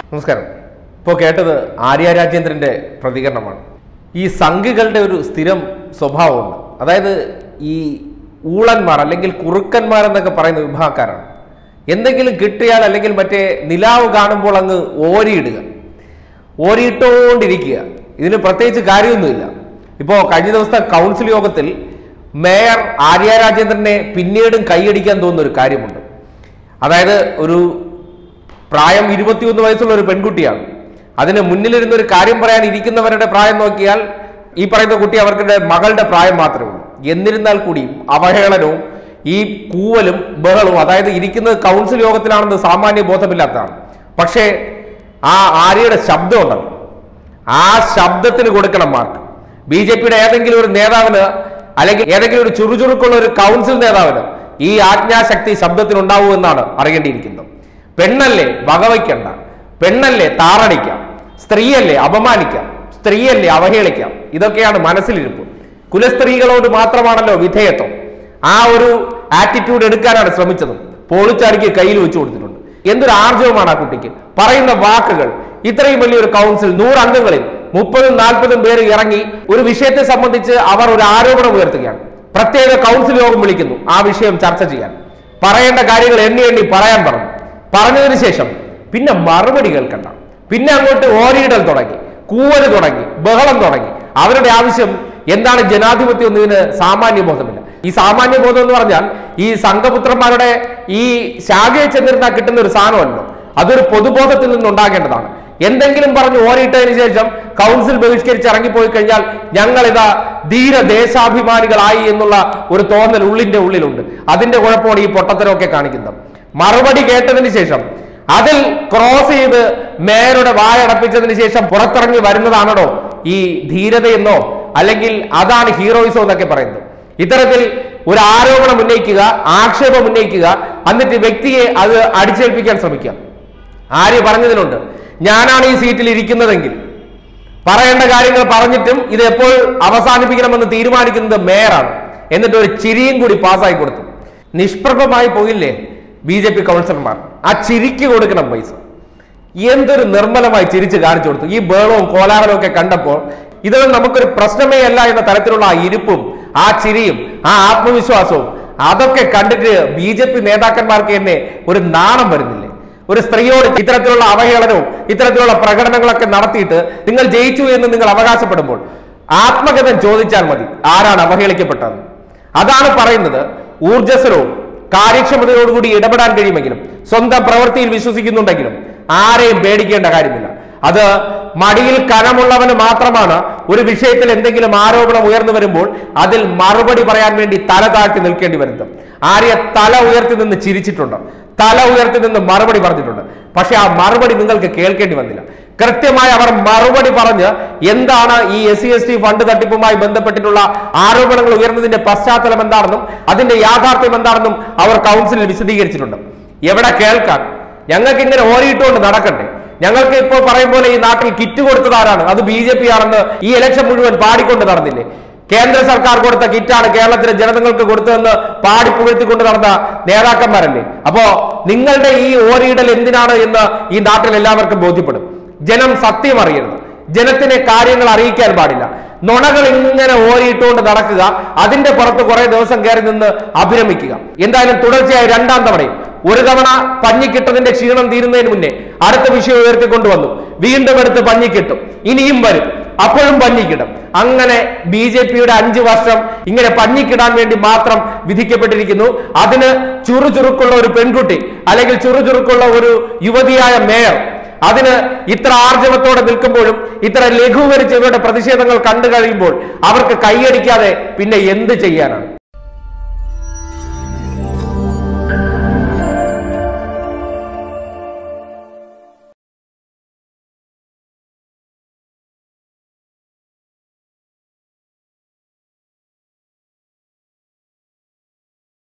നമസ്കാരം ഇപ്പോൾ കേട്ടത് ആര്യ രാജേന്ദ്രന്റെ പ്രതികരണമാണ് ഈ സംഘികളുടെ ഒരു സ്ഥിരം സ്വഭാവമുണ്ട് അതായത് ഈ ഊളന്മാർ അല്ലെങ്കിൽ കുറുക്കന്മാർ എന്നൊക്കെ പറയുന്ന വിഭാഗക്കാരാണ് എന്തെങ്കിലും കിട്ടിയാൽ അല്ലെങ്കിൽ മറ്റേ നിലാവ് കാണുമ്പോൾ അങ്ങ് ഓരിയിടുക ഓരിയിട്ടുകൊണ്ടിരിക്കുക ഇതിന് പ്രത്യേകിച്ച് കാര്യമൊന്നുമില്ല ഇപ്പോൾ കഴിഞ്ഞ ദിവസത്തെ കൗൺസിൽ യോഗത്തിൽ മേയർ ആര്യ രാജേന്ദ്രനെ പിന്നീടും കൈയടിക്കാൻ തോന്നുന്ന ഒരു കാര്യമുണ്ട് അതായത് ഒരു പ്രായം ഇരുപത്തിയൊന്ന് വയസ്സുള്ള ഒരു പെൺകുട്ടിയാണ് അതിന് മുന്നിലിരുന്ന് ഒരു കാര്യം പറയാൻ ഇരിക്കുന്നവരുടെ പ്രായം നോക്കിയാൽ ഈ പറയുന്ന കുട്ടി അവരുടെ മകളുടെ പ്രായം മാത്രമേ ഉള്ളൂ എന്നിരുന്നാൽ കൂടിയും അവഹേളനവും ഈ കൂവലും ബഹളവും അതായത് ഇരിക്കുന്നത് കൗൺസിൽ യോഗത്തിലാണെന്ന് സാമാന്യ ബോധമില്ലാത്തതാണ് പക്ഷേ ആ ആര്യയുടെ ശബ്ദം ഉണ്ടല്ലോ ആ ശബ്ദത്തിന് കൊടുക്കണം മാർക്ക് ബി ജെ പിയുടെ ഏതെങ്കിലും ഒരു നേതാവിന് അല്ലെങ്കിൽ ഏതെങ്കിലും ഒരു ചുറുചുറുക്കുള്ള ഒരു കൗൺസിൽ നേതാവിന് ഈ ആജ്ഞാശക്തി ശബ്ദത്തിന് ഉണ്ടാവൂ എന്നാണ് അറിയേണ്ടിയിരിക്കുന്നത് പെണ്ണല്ലേ വകവയ്ക്കണ്ട പെണ്ണല്ലേ താറടിക്കാം സ്ത്രീയല്ലേ അപമാനിക്കാം സ്ത്രീയല്ലേ അവഹേളിക്കാം ഇതൊക്കെയാണ് മനസ്സിലിരിപ്പ് കുലസ്ത്രീകളോട് മാത്രമാണല്ലോ വിധേയത്വം ആ ഒരു ആറ്റിറ്റ്യൂഡ് എടുക്കാനാണ് ശ്രമിച്ചത് പോളിച്ചാടിക്ക് കയ്യിൽ വെച്ചു കൊടുത്തിട്ടുണ്ട് എന്തൊരു ആർജവമാണ് ആ കുട്ടിക്ക് പറയുന്ന വാക്കുകൾ ഇത്രയും വലിയൊരു കൗൺസിൽ നൂറ് അംഗങ്ങളിൽ മുപ്പതും നാൽപ്പതും പേര് ഇറങ്ങി ഒരു വിഷയത്തെ സംബന്ധിച്ച് അവർ ഒരു ആരോപണം ഉയർത്തുകയാണ് പ്രത്യേക കൗൺസിൽ യോഗം വിളിക്കുന്നു ആ വിഷയം ചർച്ച ചെയ്യാൻ പറയേണ്ട കാര്യങ്ങൾ എണ്ണി എണ്ണി പറയാൻ പറഞ്ഞു പറഞ്ഞതിന് ശേഷം പിന്നെ മറുപടി കേൾക്കണ്ട പിന്നെ അങ്ങോട്ട് ഓരിയിടൽ തുടങ്ങി കൂവല് തുടങ്ങി ബഹളം തുടങ്ങി അവരുടെ ആവശ്യം എന്താണ് ജനാധിപത്യം എന്നതിന് സാമാന്യ ബോധമില്ല ഈ സാമാന്യ ബോധം എന്ന് പറഞ്ഞാൽ ഈ സംഘപുത്രന്മാരുടെ ഈ ശാഖയിൽ ചെന്നിരുന്നാൽ കിട്ടുന്ന ഒരു സാധനമല്ലോ അതൊരു പൊതുബോധത്തിൽ നിന്നുണ്ടാകേണ്ടതാണ് എന്തെങ്കിലും പറഞ്ഞ് ഓരിയിട്ടതിന് ശേഷം കൗൺസിൽ ബഹിഷ്കരിച്ച് ഇറങ്ങിപ്പോയി കഴിഞ്ഞാൽ ഞങ്ങൾ ഇതാ ധീര ദേശാഭിമാനികളായി എന്നുള്ള ഒരു തോന്നൽ ഉള്ളിന്റെ ഉള്ളിലുണ്ട് അതിന്റെ കുഴപ്പമാണ് ഈ പൊട്ടത്തരമൊക്കെ കാണിക്കുന്നത് മറുപടി കേട്ടതിന് ശേഷം അതിൽ ക്രോസ് ചെയ്ത് മേയറുടെ വായടപ്പിച്ചതിന് ശേഷം പുറത്തിറങ്ങി വരുന്നതാണോ ഈ ധീരതയെന്നോ അല്ലെങ്കിൽ അതാണ് ഹീറോയിസോ എന്നൊക്കെ പറയുന്നത് ഇത്തരത്തിൽ ഒരു ആരോപണം ഉന്നയിക്കുക ആക്ഷേപം ഉന്നയിക്കുക എന്നിട്ട് വ്യക്തിയെ അത് അടിച്ചേൽപ്പിക്കാൻ ശ്രമിക്കുക ആര്യ പറഞ്ഞതിനുണ്ട് ഞാനാണ് ഈ സീറ്റിൽ ഇരിക്കുന്നതെങ്കിൽ പറയേണ്ട കാര്യങ്ങൾ പറഞ്ഞിട്ടും ഇത് എപ്പോൾ അവസാനിപ്പിക്കണമെന്ന് തീരുമാനിക്കുന്നത് മേയറാണ് എന്നിട്ട് ഒരു ചിരിയും കൂടി പാസ്സായി കൊടുത്തു നിഷ്പ്രഭമായി പോയില്ലേ ബി ജെ പി കൗൺസിലർമാർ ആ ചിരിക്ക് കൊടുക്കണം പൈസ എന്തൊരു നിർമ്മലമായി ചിരിച്ച് കാണിച്ചു കൊടുത്തു ഈ ബേളവും കോലാഹലവും ഒക്കെ കണ്ടപ്പോൾ ഇതൊന്നും നമുക്കൊരു പ്രശ്നമേ അല്ല എന്ന തരത്തിലുള്ള ആ ഇരിപ്പും ആ ചിരിയും ആ ആത്മവിശ്വാസവും അതൊക്കെ കണ്ടിട്ട് ബി ജെ പി നേതാക്കന്മാർക്ക് തന്നെ ഒരു നാണം വരുന്നില്ലേ ഒരു സ്ത്രീയോട് ഇത്തരത്തിലുള്ള അവഹേളനവും ഇത്തരത്തിലുള്ള പ്രകടനങ്ങളൊക്കെ നടത്തിയിട്ട് നിങ്ങൾ ജയിച്ചു എന്ന് നിങ്ങൾ അവകാശപ്പെടുമ്പോൾ ആത്മകഥം ചോദിച്ചാൽ മതി ആരാണ് അവഹേളിക്കപ്പെട്ടത് അതാണ് പറയുന്നത് ഊർജസ്വലവും കാര്യക്ഷമതയോടുകൂടി ഇടപെടാൻ കഴിയുമെങ്കിലും സ്വന്തം പ്രവൃത്തിയിൽ വിശ്വസിക്കുന്നുണ്ടെങ്കിലും ആരെയും പേടിക്കേണ്ട കാര്യമില്ല അത് മടിയിൽ കനമുള്ളവന് മാത്രമാണ് ഒരു വിഷയത്തിൽ എന്തെങ്കിലും ആരോപണം ഉയർന്നു വരുമ്പോൾ അതിൽ മറുപടി പറയാൻ വേണ്ടി തല താഴ്ത്തി നിൽക്കേണ്ടി വരുന്നത് ആര്യ തല ഉയർത്തി നിന്ന് ചിരിച്ചിട്ടുണ്ട് തല ഉയർത്തി നിന്ന് മറുപടി പറഞ്ഞിട്ടുണ്ട് പക്ഷെ ആ മറുപടി നിങ്ങൾക്ക് കേൾക്കേണ്ടി വന്നില്ല കൃത്യമായി അവർ മറുപടി പറഞ്ഞ് എന്താണ് ഈ S C S T fund തട്ടിപ്പുമായി ബന്ധപ്പെട്ടിട്ടുള്ള ആരോപണങ്ങൾ ഉയർന്നതിന്റെ പശ്ചാത്തലം എന്താണെന്നും അതിന്റെ യാഥാർത്ഥ്യം എന്താണെന്നും അവർ കൗൺസിലിൽ വിശദീകരിച്ചിട്ടുണ്ട് എവിടെ കേൾക്കാൻ ഞങ്ങൾക്ക് ഇങ്ങനെ ഓരിയിട്ടുകൊണ്ട് നടക്കണ്ടേ ഞങ്ങൾക്ക് ഇപ്പോൾ പറയും പോലെ ഈ നാട്ടിൽ കിറ്റ് കൊടുത്തത് ആരാണ് അത് ബി ജെ പി ആണെന്ന് ഈ ഇലക്ഷൻ മുഴുവൻ പാടിക്കൊണ്ട് നടന്നില്ലേ കേന്ദ്ര സർക്കാർ കൊടുത്ത കിറ്റാണ് കേരളത്തിലെ ജനതകൾക്ക് കൊടുത്തതെന്ന് പാടി പുകഴ്ത്തിക്കൊണ്ട് നടന്ന നേതാക്കന്മാരല്ലേ അപ്പോ നിങ്ങളുടെ ഈ ഓരിയിടൽ എന്തിനാണ് എന്ന് ഈ നാട്ടിൽ എല്ലാവർക്കും ബോധ്യപ്പെടും ജനം സത്യം അറിയരുത് ജനത്തിനെ കാര്യങ്ങൾ അറിയിക്കാൻ പാടില്ല നുണകൾ ഇങ്ങനെ ഓരിയിട്ടുകൊണ്ട് നടക്കുക അതിന്റെ പുറത്ത് കുറെ ദിവസം കയറി നിന്ന് അഭിരമിക്കുക എന്തായാലും തുടർച്ചയായി രണ്ടാം തവണയും ഒരു തവണ പഞ്ഞിക്കിട്ടതിന്റെ ക്ഷീണം തീരുന്നതിന് മുന്നേ അടുത്ത വിഷയം ഉയർത്തിക്കൊണ്ടുവന്നു വീണ്ടും എടുത്ത് പഞ്ഞിക്കിട്ടും ഇനിയും വരും അപ്പോഴും പഞ്ഞിക്കിടും അങ്ങനെ ബി ജെ പിയുടെ അഞ്ചു വർഷം ഇങ്ങനെ പഞ്ഞിക്കിടാൻ വേണ്ടി മാത്രം വിധിക്കപ്പെട്ടിരിക്കുന്നു അതിന് ചുറുചുറുക്കുള്ള ഒരു പെൺകുട്ടി അല്ലെങ്കിൽ ചുറുചുറുക്കുള്ള ഒരു യുവതിയായ മേയർ അതിന് ഇത്ര ആർജവത്തോടെ നിൽക്കുമ്പോഴും ഇത്ര ലഘൂകരിച്ച് ഇവരുടെ പ്രതിഷേധങ്ങൾ കണ്ടു കഴിയുമ്പോൾ അവർക്ക് കൈയടിക്കാതെ പിന്നെ എന്ത് ചെയ്യാനാണ്